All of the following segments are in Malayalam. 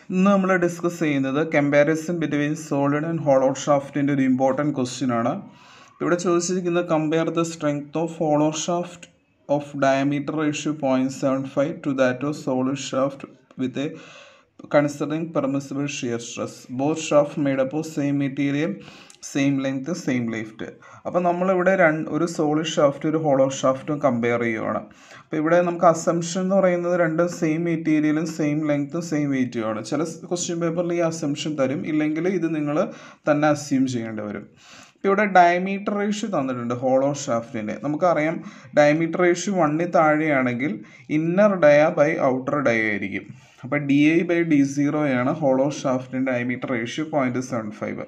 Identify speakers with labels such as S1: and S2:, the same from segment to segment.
S1: ഇന്ന് നമ്മൾ ഡിസ്കസ് ചെയ്യുന്നത് comparison between solid and hollow ഷാഫ്റ്റിൻ്റെ ഒരു ഇമ്പോർട്ടൻറ്റ് ക്വസ്റ്റ്യൻ ആണ് ഇവിടെ ചോദിച്ചിരിക്കുന്നത് compare the strength of hollow shaft of diameter ratio point seven five to that of solid shaft with a considering permissible shear stress both shaft made up of same material same length same left അപ്പോൾ നമ്മളിവിടെ രണ്ട് ഒരു സോളിഡ് ഷാഫ്റ്റ് ഒരു ഹോളോ ഷാഫ്റ്റും കമ്പയർ ചെയ്യുവാണ് അപ്പോൾ ഇവിടെ നമുക്ക് അസംഷൻ എന്ന് പറയുന്നത് രണ്ടും സെയിം മെറ്റീരിയലും സെയിം ലെങ്ത്തും സെയിം വെയിറ്റുമാണ് ചില ക്വസ്റ്റ്യൻ പേപ്പറിൽ ഈ അസംഷൻ തരും ഇല്ലെങ്കിൽ ഇത് നിങ്ങൾ തന്നെ അസ്യൂം ചെയ്യേണ്ടി വരും ഇപ്പോൾ ഇവിടെ ഡയമീറ്റർ റേഷ്യോ തന്നിട്ടുണ്ട് ഹോളോ ഷാഫ്റ്റിൻ്റെ നമുക്കറിയാം ഡയമീറ്റർ റേഷ്യോ വണ്ണിൽ താഴെയാണെങ്കിൽ inner dia by outer dia ആയിരിക്കും അപ്പോൾ ഡി ഐ ബൈ ഡി സീറോയാണ് ഹോളോ ഷാഫ്റ്റിൻ്റെ diameter ratio point seven five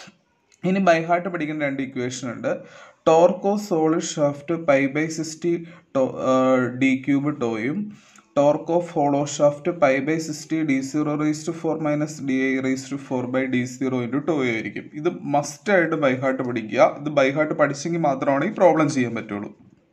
S1: ഇനി ബൈ ഹാർട്ട് പഠിക്കുന്ന രണ്ട് ഇക്വേഷൻ ഉണ്ട് ടോർക്കോ solid shaft pi by sixty tau D cube ടോയും torque of hollow shaft pi by sixty D zero raise to four minus D I raise to four by D zero into tau ആയിരിക്കും ഇത് മസ്റ്റായിട്ട് ബൈ ഹാർട്ട് പഠിക്കുക ഇത് ബൈ ഹാർട്ട് പഠിച്ചെങ്കിൽ മാത്രമാണ് ഈ പ്രോബ്ലം ചെയ്യാൻ പറ്റുള്ളൂ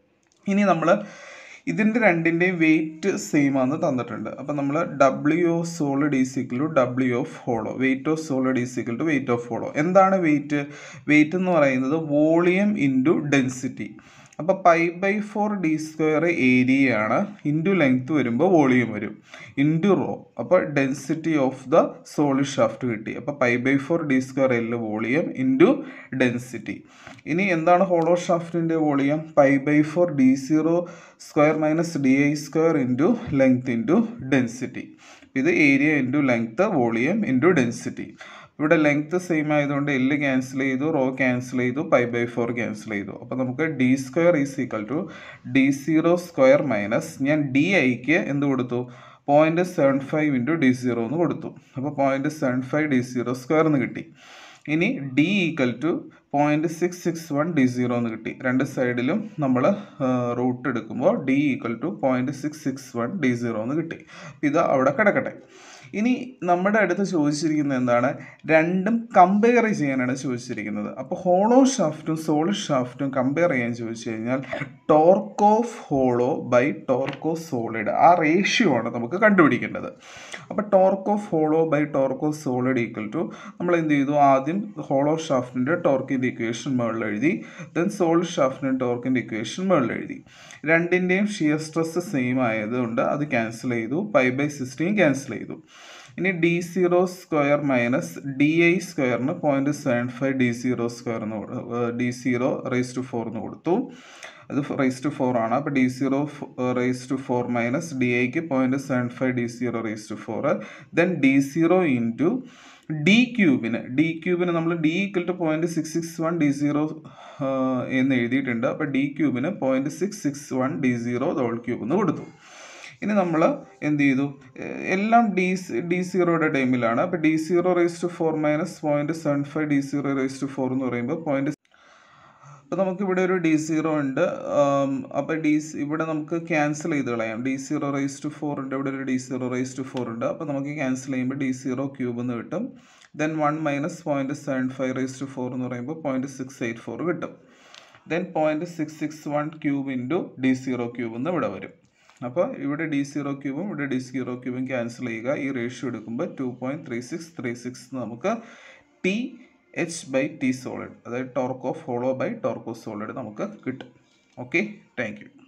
S1: ഇനി നമ്മൾ ഇതിൻ്റെ രണ്ടിൻ്റെയും വെയിറ്റ് സെയിം ആണ് തന്നിട്ടുണ്ട് അപ്പം നമ്മൾ W of solid is equal to W of hollow weight of solid is equal to weight of hollow എന്താണ് വെയിറ്റ് വെയിറ്റ് എന്ന് പറയുന്നത് വോളിയം ഇൻറ്റു ഡെൻസിറ്റി അപ്പോൾ pi by four D square ഏരിയയാണ് ഇൻറ്റു ലെങ്ത് വരുമ്പോൾ വോളിയം വരും ഇൻറ്റു റോ അപ്പോൾ density of the solid shaft കിട്ടി അപ്പോൾ pi by four D square L volume into density ഇനി എന്താണ് ഹോളോ ഷാഫ്റ്റിൻ്റെ volume pi by four D zero square minus D I square into length into density ഇത് area into length volume into density ഇവിടെ ലെങ്ത് സെയിം ആയതുകൊണ്ട് എല്ല് ക്യാൻസൽ ചെയ്തു റോ ക്യാൻസൽ ചെയ്തു പൈ ബൈ ഫോർ ക്യാൻസൽ ചെയ്തു അപ്പോൾ നമുക്ക് D square is equal to D zero square minus ഞാൻ ഡി ഐക്ക് എന്ത് കൊടുത്തു point seven five into D zero എന്ന് കൊടുത്തു അപ്പോൾ point seven five D zero square എന്ന് കിട്ടി ഇനി D equal to point six six one D zero എന്ന് കിട്ടി രണ്ട് സൈഡിലും നമ്മൾ റൂട്ട് എടുക്കുമ്പോൾ D equal to point six six one D zero എന്ന് കിട്ടി ഇത് അവിടെ കിടക്കട്ടെ ഇനി നമ്മുടെ അടുത്ത് ചോദിച്ചിരിക്കുന്നത് എന്താണ് രണ്ടും കമ്പയർ ചെയ്യാനാണ് ചോദിച്ചിരിക്കുന്നത് അപ്പോൾ ഹോളോ ഷാഫ്റ്റും സോളിഡ് ഷാഫ്റ്റും കമ്പയർ ചെയ്യാൻ ചോദിച്ചു കഴിഞ്ഞാൽ torque of hollow by torque of solid ആ റേഷ്യോ ആണ് നമുക്ക് കണ്ടുപിടിക്കേണ്ടത് അപ്പോൾ torque of hollow by torque of solid equal to നമ്മൾ എന്ത് ചെയ്തു ആദ്യം ഹോളോ ഷാഫ്റ്റിൻ്റെ ടോർക്കിൻ്റെ ഇക്വേഷൻ മുകളിൽ എഴുതി ദെൻ സോളിഡ് ഷാഫ്റ്റിൻ്റെ ടോർക്കിൻ്റെ ഇക്വേഷൻ മുകളിൽ എഴുതി രണ്ടിൻ്റെയും ഷിയർ സ്ട്രെസ് സെയിം ആയതുകൊണ്ട് അത് ക്യാൻസൽ ചെയ്തു പൈ ബൈ സിക്സ്റ്റീൻ ക്യാൻസൽ ചെയ്തു ഇനി D zero square minus D I സ്ക്വയറിന് point seven five D zero സ്ക്വയറിന് D zero raise to four എന്ന് കൊടുത്തു അത് റേസ് ടു ഫോർ ആണ് അപ്പോൾ D zero raise to four minus D ഐക്ക് point seven five D zero raise to four then D zero into D ക്യൂബിന് ഡി ക്യൂബിന് നമ്മൾ D equal to point six six one D zero എന്ന് എഴുതിയിട്ടുണ്ട് അപ്പോൾ ഡി ക്യൂബിന് point six six one D zero whole cube എന്ന് കൊടുത്തു ഇനി നമ്മൾ എന്ത് ചെയ്തു എല്ലാം ഡി ഡി സീറോയുടെ ടൈമിലാണ് അപ്പോൾ D zero raise to four minus point seven five D zero raise to four എന്ന് പറയുമ്പോൾ പോയിൻറ്റ് അപ്പോൾ നമുക്കിവിടെ ഒരു ഡി സീറോ ഉണ്ട് അപ്പോൾ ഡി ഇവിടെ നമുക്ക് ക്യാൻസൽ ചെയ്ത് കളയാം D zero raise to four ഉണ്ട് ഇവിടെ ഒരു D zero raise to four ഉണ്ട് അപ്പോൾ നമുക്ക് ക്യാൻസൽ ചെയ്യുമ്പോൾ ഡി സീറോ ക്യൂബ് എന്ന് കിട്ടും then one minus point seven five raise to four എന്ന് പറയുമ്പോൾ പോയിൻറ്റ് സിക്സ് എയ്റ്റ് ഫോർ കിട്ടും then point six six one cube into D zero cube എന്ന് ഇവിടെ വരും അപ്പോൾ ഇവിടെ ഡി സീറോ ക്യൂബും ഇവിടെ ഡി സീറോ ക്യൂബും ക്യാൻസൽ ചെയ്യുക ഈ റേഷ്യോ എടുക്കുമ്പോൾ two point three six three six നമുക്ക് T H by T solid അതായത് torque of hollow by torque of solid നമുക്ക് കിട്ടും ഓക്കെ താങ്ക് യു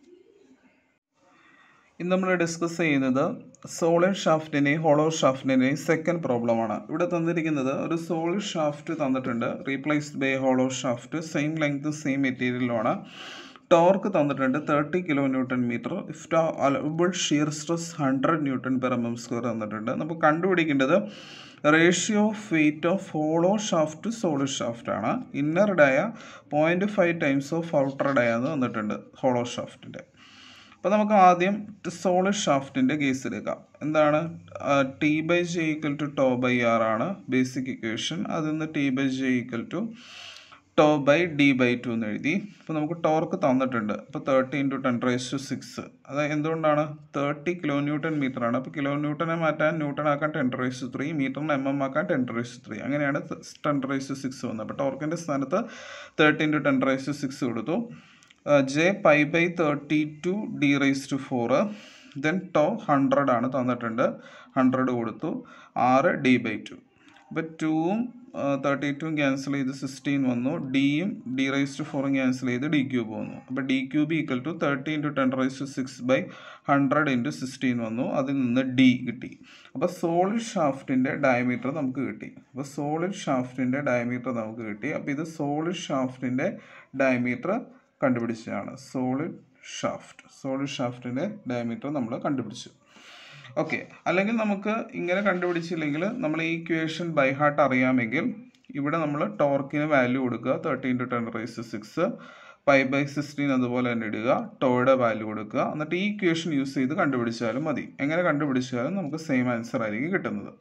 S1: ഇന്ന് നമ്മൾ ഡിസ്കസ് ചെയ്യുന്നത് സോളിഡ് ഷാഫ്റ്റിൻ്റെയും ഹോളോ ഷാഫ്റ്റിൻ്റെയും സെക്കൻഡ് പ്രോബ്ലമാണ് ഇവിടെ തന്നിരിക്കുന്നത് ഒരു സോളിഡ് ഷാഫ്റ്റ് തന്നിട്ടുണ്ട് replaced by hollow shaft same length same മെറ്റീരിയലുമാണ് ടോർക്ക് തന്നിട്ടുണ്ട് thirty kilo newton metre if allowable shear stress hundred newton per M M square തന്നിട്ടുണ്ട് നമുക്ക് കണ്ടുപിടിക്കേണ്ടത് ratio of weight of hollow shaft solid shaft ആണ് inner dia point five times of outer dia എന്ന് തന്നിട്ടുണ്ട് ഹോളോ ഷാഫ്റ്റിൻ്റെ അപ്പോൾ നമുക്ക് ആദ്യം സോളിഡ് ഷാഫ്റ്റിൻ്റെ കേസ് എടുക്കാം എന്താണ് T by J equal to tau by R ആണ് ബേസിക് ഇക്വേഷൻ അതിൽ നിന്ന് T by J equal to tau by D by two എന്ന് എഴുതി അപ്പോൾ നമുക്ക് ടോർക്ക് തന്നിട്ടുണ്ട് അപ്പോൾ thirty into ten raise to six അത് എന്തുകൊണ്ടാണ് തേർട്ടി കിലോ ന്യൂട്ടൺ മീറ്റർ ആണ് അപ്പോൾ കിലോ ന്യൂട്ടനെ മാറ്റാൻ ന്യൂട്ടൺ ആക്കാൻ ടെൻ റൈസ് ടു ത്രീ മീറ്ററിന് എം എം ആക്കാൻ ടെൻ റൈസ് ടു ത്രീ അങ്ങനെയാണ് ടെൻ റൈസ് ടു സിക്സ് വന്നത് അപ്പോൾ ടോർക്കിൻ്റെ സ്ഥാനത്ത് thirty into ten raise to six കൊടുത്തു J pi by thirty two D raise to four then tau hundred ആണ് തന്നിട്ടുണ്ട് ഹൺഡ്രഡ് കൊടുത്തു ആറ് ഡി ബൈ ടു അപ്പോൾ ടൂവും തേർട്ടി ടുവും ക്യാൻസൽ ചെയ്ത് സിക്സ്റ്റീൻ വന്നു ഡിയും ഡി റൈസ് ടു ഫോറും ക്യാൻസൽ ചെയ്ത് ഡി ക്യൂബ് വന്നു അപ്പോൾ D cube equal to thirty into ten raise to six by hundred into sixteen വന്നു അതിൽ നിന്ന് ഡി കിട്ടി അപ്പോൾ സോളിഡ് ഷാഫ്റ്റിൻ്റെ ഡയമീറ്റർ നമുക്ക് കിട്ടി അപ്പോൾ സോളിഡ് ഷാഫ്റ്റിൻ്റെ ഡയമീറ്റർ നമുക്ക് കിട്ടി അപ്പോൾ ഇത് സോളിഡ് ഷാഫ്റ്റിൻ്റെ ഡയമീറ്റർ കണ്ടുപിടിച്ചതാണ് സോളിഡ് ഷാഫ്റ്റ് സോളിഡ് ഷാഫ്റ്റിൻ്റെ ഡയമീറ്റർ നമ്മൾ കണ്ടുപിടിച്ചു ഓക്കെ അല്ലെങ്കിൽ നമുക്ക് ഇങ്ങനെ കണ്ടുപിടിച്ചില്ലെങ്കിൽ നമ്മൾ ഈ ഇക്വേഷൻ ബൈ ഹാർട്ട് അറിയാമെങ്കിൽ ഇവിടെ നമ്മൾ ടോർക്കിന് വാല്യൂ കൊടുക്കുക thirty into ten raise six pi by sixteen അതുപോലെ തന്നെ ഇടുക ടോയുടെ വാല്യൂ കൊടുക്കുക എന്നിട്ട് ഈ ഇക്വേഷൻ യൂസ് ചെയ്ത് കണ്ടുപിടിച്ചാലും മതി എങ്ങനെ കണ്ടുപിടിച്ചാലും നമുക്ക് സെയിം ആൻസർ ആയിരിക്കും കിട്ടുന്നത്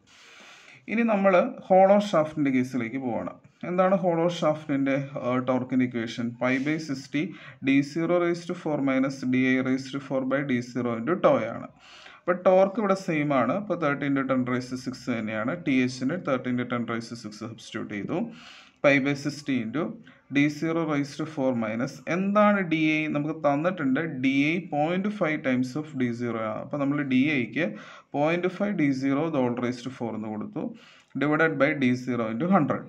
S1: ഇനി നമ്മൾ ഹോളോ ഷാഫ്റ്റിൻ്റെ കേസിലേക്ക് പോവാണ് എന്താണ് ഹോളോ ഷാഫ്റ്റിൻ്റെ ടോർക്കിൻ്റെ equation pi by sixty D zero raise to four minus D I raise to four by D zero into ടോയാണ് അപ്പോൾ ടോർക്ക് ഇവിടെ സെയിം ആണ് ഇപ്പോൾ thirty into ten raise six തന്നെയാണ് ടി എച്ചിന് thirty into ten raise six substitute ചെയ്തു pi by sixty into D zero raise to four minus എന്താണ് ഡി ഐ നമുക്ക് തന്നിട്ടുണ്ട് D I point five times of D zero ആണ് അപ്പോൾ നമ്മൾ ഡി ഐക്ക് പോയിൻറ്റ് ഫൈവ് ഡി സീറോ ഡോൾ റൈസ് ടു ഫോർ എന്ന് കൊടുത്തു divided by D zero into hundred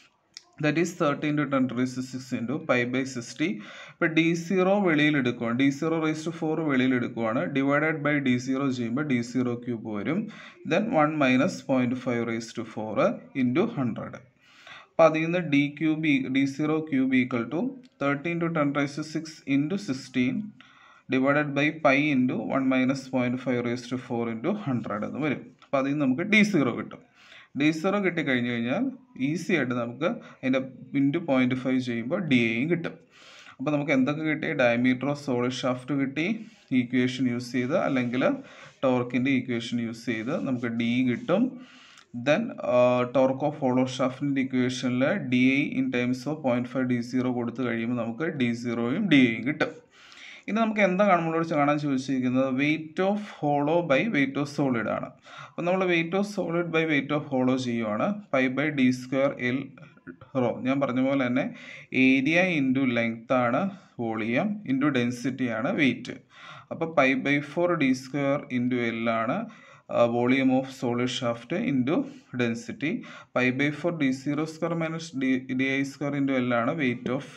S1: that is thirty into ten raise six into pi by sixty ഇപ്പോൾ ഡി സീറോ വെളിയിൽ എടുക്കുവാണ് D zero raise to four വെളിയിൽ എടുക്കുവാണ് ഡിവൈഡഡ് ബൈ ഡി സീറോ ചെയ്യുമ്പോൾ ഡി സീറോ ക്യൂബ് വരും then one minus point five raise to four into hundred അപ്പോൾ അതിൽ നിന്ന് D cube D zero cube equal to thirty into ten raise six into sixteen divided by pi into one minus point five raise to four into hundred എന്ന് വരും അപ്പോൾ അതിൽ നിന്ന് നമുക്ക് ഡി സീറോ കിട്ടും ഡി സീറോ കിട്ടിക്കഴിഞ്ഞ് കഴിഞ്ഞാൽ ഈസി ആയിട്ട് നമുക്ക് അതിൻ്റെ ഇൻറ്റു പോയിൻറ്റ് ഫൈവ് ചെയ്യുമ്പോൾ ഡി എയും കിട്ടും അപ്പോൾ നമുക്ക് എന്തൊക്കെ കിട്ടി ഡയമീറ്റർ ഓഫ് സോളിഡ് ഷാഫ്റ്റ് കിട്ടി ഈക്വേഷൻ യൂസ് ചെയ്ത് അല്ലെങ്കിൽ ടോർക്കിൻ്റെ ഈക്വേഷൻ യൂസ് ചെയ്ത് നമുക്ക് ഡി കിട്ടും ദെൻ ടോർക്ക് ഓഫ് ഹോളോ ഷാഫ്റ്റിൻ്റെ ഇക്വേഷനിൽ D I in times of point five D zero കൊടുത്തു കഴിയുമ്പോൾ നമുക്ക് ഡി സീറോയും ഡി ഐയും കിട്ടും ഇനി നമുക്ക് എന്താണ് നമ്മളോട് കാണാൻ ചോദിച്ചിരിക്കുന്നത് weight of hollow by weight of solid ആണ് അപ്പോൾ നമ്മൾ weight of solid by weight of hollow ചെയ്യുവാണ് pi by D square L rho ഞാൻ പറഞ്ഞ പോലെ തന്നെ ഏരിയ ഇൻറ്റു ലെങ്ത് ആണ് വോളിയം ഇൻറ്റു ഡെൻസിറ്റി ആണ് വെയിറ്റ് അപ്പോൾ pi by four D square into L ആണ് volume of solid shaft into density pi by four D zero square minus D D I square into L ആണ് wait of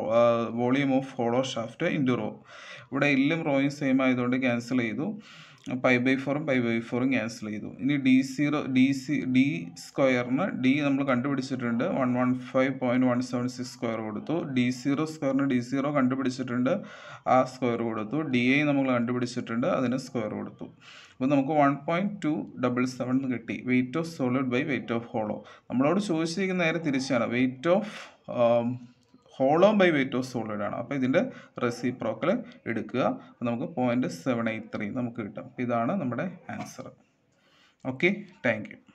S1: volume of hollow shaft into rho ഇവിടെ എല്ലും റോയും സെയിം ആയതുകൊണ്ട് ക്യാൻസൽ ചെയ്തു പൈ ബൈ ഫോറും പൈ ബൈ ഫോറും ക്യാൻസൽ ചെയ്തു ഇനി D zero D C D സ്ക്വയറിന് ഡി നമ്മൾ കണ്ടുപിടിച്ചിട്ടുണ്ട് one one five point one seven six square കൊടുത്തു ഡി സീറോ സ്ക്വയറിന് ഡി സീറോ കണ്ടുപിടിച്ചിട്ടുണ്ട് ആ സ്ക്വയർ കൊടുത്തു ഡി ഐ നമ്മൾ കണ്ടുപിടിച്ചിട്ടുണ്ട് അതിന് സ്ക്വയർ കൊടുത്തു അപ്പോൾ നമുക്ക് one point two double seven കിട്ടി weight of solid by weight of hollow നമ്മളോട് ചോദിച്ചിരിക്കുന്ന നേരെ തിരിച്ചാണ് weight of hollow by weight of solid ആണ് അപ്പോൾ ഇതിൻ്റെ റെസിപ്രോക്കൽ എടുക്കുക അപ്പോൾ നമുക്ക് പോയിൻറ്റ് സെവൻ എയ്റ്റ് ത്രീ നമുക്ക് കിട്ടും ഇതാണ് നമ്മുടെ ആൻസർ ഓക്കെ താങ്ക് യു